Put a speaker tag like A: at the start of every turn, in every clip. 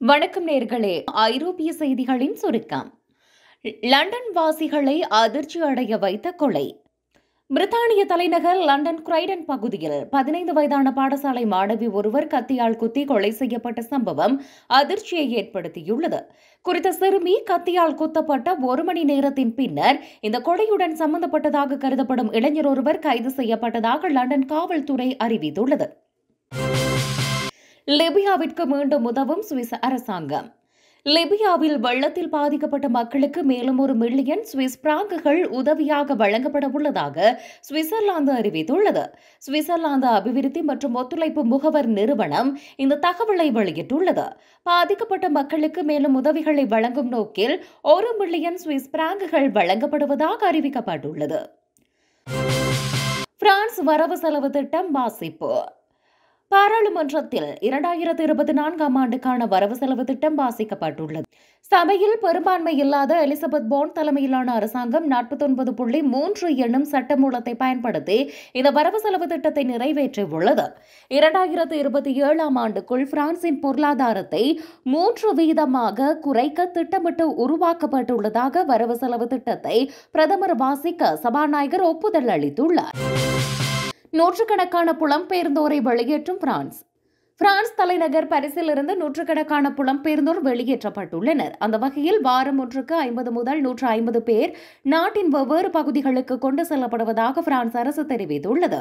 A: வணக்கம் நேர்களே ஐரோப்பிய செய்திகளின் சுருக்கம் லண்டன் வாசிகளை அதிர்ச்சி அடைய வைத்த கொலை பிரித்தானிய தலைநகர் லண்டன் கிரைடன் பகுதியில் பதினைந்து வயதான பாடசாலை மாணவி ஒருவர் கத்தியால் குத்தி கொலை செய்யப்பட்ட சம்பவம் அதிர்ச்சியை ஏற்படுத்தியுள்ளது குறித்த சிறுமி கத்தியால் குத்தப்பட்ட ஒரு மணி நேரத்தின் பின்னர் இந்த கொலையுடன் சம்பந்தப்பட்டதாக கருதப்படும் இளைஞர் ஒருவர் கைது செய்யப்பட்டதாக லண்டன் காவல்துறை அறிவித்துள்ளது லிபியாவிற்கு மீண்டும் உதவும் சுவிஸ் அரசாங்கம் லிபியாவில் வெள்ளத்தில் பாதிக்கப்பட்ட மக்களுக்கு மேலும் ஒரு மில்லியன் சுவிஸ் பிராங்குகள் உதவியாக வழங்கப்பட உள்ளதாக சுவிட்சர்லாந்து அறிவித்துள்ளது சுவிட்சர்லாந்து அபிவிருத்தி மற்றும் ஒத்துழைப்பு முகவர் நிறுவனம் இந்த தகவலை வெளியிட்டுள்ளது பாதிக்கப்பட்ட மக்களுக்கு மேலும் உதவிகளை வழங்கும் நோக்கில் ஒரு மில்லியன் சுவிஸ் பிராங்குகள் வழங்கப்படுவதாக அறிவிக்கப்பட்டுள்ளது பிரான்ஸ் வரவு செலவு திட்டம் வாசிப்பு பாராளுமன்றத்தில் இரண்டாயிரத்து இருபத்தி நான்காம் ஆண்டுக்கான வரவு செலவு திட்டம் வாசிக்கப்பட்டுள்ளது சபையில் பெரும்பான்மை இல்லாத எலிசபெத் போன் தலைமையிலான அரசாங்கம் நாற்பத்தொன்பது புள்ளி மூன்று எண்ணும் சட்டமூலத்தை பயன்படுத்தி இந்த வரவு செலவு திட்டத்தை நிறைவேற்றியுள்ளது இரண்டாயிரத்து இருபத்தி ஏழாம் ஆண்டுக்குள் பிரான்சின் பொருளாதாரத்தை மூன்று வீதமாக குறைக்க திட்டமிட்டு உருவாக்கப்பட்டுள்ளதாக வரவு செலவு திட்டத்தை பிரதமர் வாசிக்க சபாநாயகர் ஒப்புதல் அளித்துள்ளார் நூற்றுக்கணக்கான புலம்பெயர்ந்தோரை வெளியேற்றும் பிரான்ஸ் பிரான்ஸ் தலைநகர் பரிசிலிருந்து நூற்றுக்கணக்கான புலம்பெயர்ந்தோர் வெளியேற்றப்பட்டுள்ளனர் அந்த வகையில் வாரம் ஒன்றுக்கு ஐம்பது முதல் நூற்று ஐம்பது பேர் நாட்டின் வெவ்வேறு பகுதிகளுக்கு கொண்டு செல்லப்படுவதாக பிரான்ஸ் அரசு தெரிவித்துள்ளது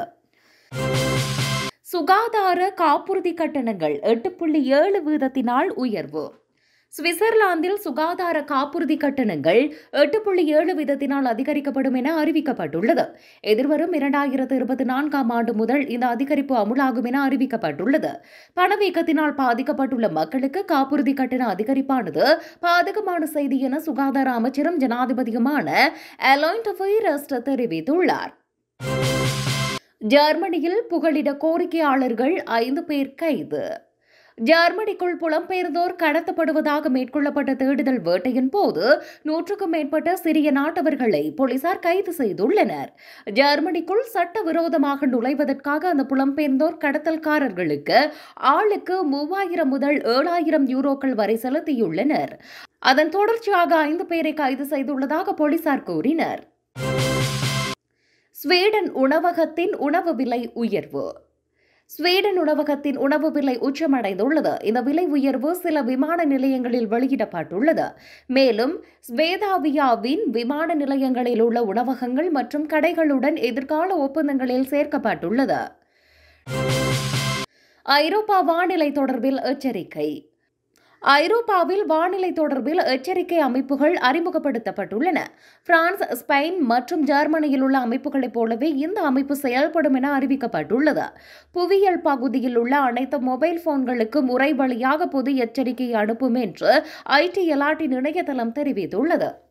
A: சுகாதார காப்புறுதி கட்டணங்கள் எட்டு புள்ளி ஏழு வீதத்தினால் உயர்வு சுவிட்சர்லாந்தில் சுகாதார காப்புறுதி கட்டணங்கள் எட்டு புள்ளி ஏழு வீதத்தினால் அதிகரிக்கப்படும் என அறிவிக்கப்பட்டுள்ளது எதிர்வரும் இரண்டாயிரத்து இருபத்தி நான்காம் ஆண்டு முதல் இந்த அதிகரிப்பு அமுலாகும் என அறிவிக்கப்பட்டுள்ளது பணவீக்கத்தினால் பாதிக்கப்பட்டுள்ள மக்களுக்கு காப்புறுதி கட்டண அதிகரிப்பானது பாதகமான செய்தி என சுகாதார அமைச்சரும் ஜனாதிபதியுமான அலாய்ண்ட் தெரிவித்துள்ளார் ஜெர்மனியில் புகலிட கோரிக்கையாளர்கள் ஐந்து பேர் கைது ஜெர்மனிக்குள் புலம்பெயர்ந்தோர் கடத்தப்படுவதாக மேற்கொள்ளப்பட்ட தேடுதல் வேட்டையின் போது நூற்றுக்கும் மேற்பட்ட சிறிய நாட்டவர்களை போலீசார் கைது செய்துள்ளனர் ஜெர்மனிக்குள் சட்டவிரோதமாக நுழைவதற்காக அந்த புலம்பெயர்ந்தோர் கடத்தல்காரர்களுக்கு ஆளுக்கு மூவாயிரம் முதல் ஏழாயிரம் யூரோக்கள் வரை செலுத்தியுள்ளனர் அதன் தொடர்ச்சியாக ஐந்து பேரை கைது செய்துள்ளதாக போலீசார் கூறினர் ஸ்வீடன் உணவகத்தின் உணவு விலை உயர்வு ஸ்வீடன் உணவகத்தின் உணவு விலை உச்சமடைந்துள்ளது இந்த விலை உயர்வு சில விமான நிலையங்களில் வெளியிடப்பட்டுள்ளது மேலும் ஸ்வேதாவியாவின் விமான நிலையங்களில் உள்ள உணவகங்கள் மற்றும் கடைகளுடன் எதிர்கால ஒப்பந்தங்களில் சேர்க்கப்பட்டுள்ளது ஐரோப்பா வானிலை தொடர்பில் எச்சரிக்கை ஐரோப்பாவில் வானிலை தொடர்பில் எச்சரிக்கை அமைப்புகள் அறிமுகப்படுத்தப்பட்டுள்ளன பிரான்ஸ் ஸ்பெயின் மற்றும் ஜெர்மனியில் உள்ள அமைப்புகளைப் போலவே இந்த அமைப்பு செயல்படும் என அறிவிக்கப்பட்டுள்ளது புவியியல் பகுதியில் உள்ள அனைத்து மொபைல் போன்களுக்கு முறை வழியாக பொது எச்சரிக்கை அனுப்பும் என்று ஐடி எலாட்டின் இணையதளம் தெரிவித்துள்ளது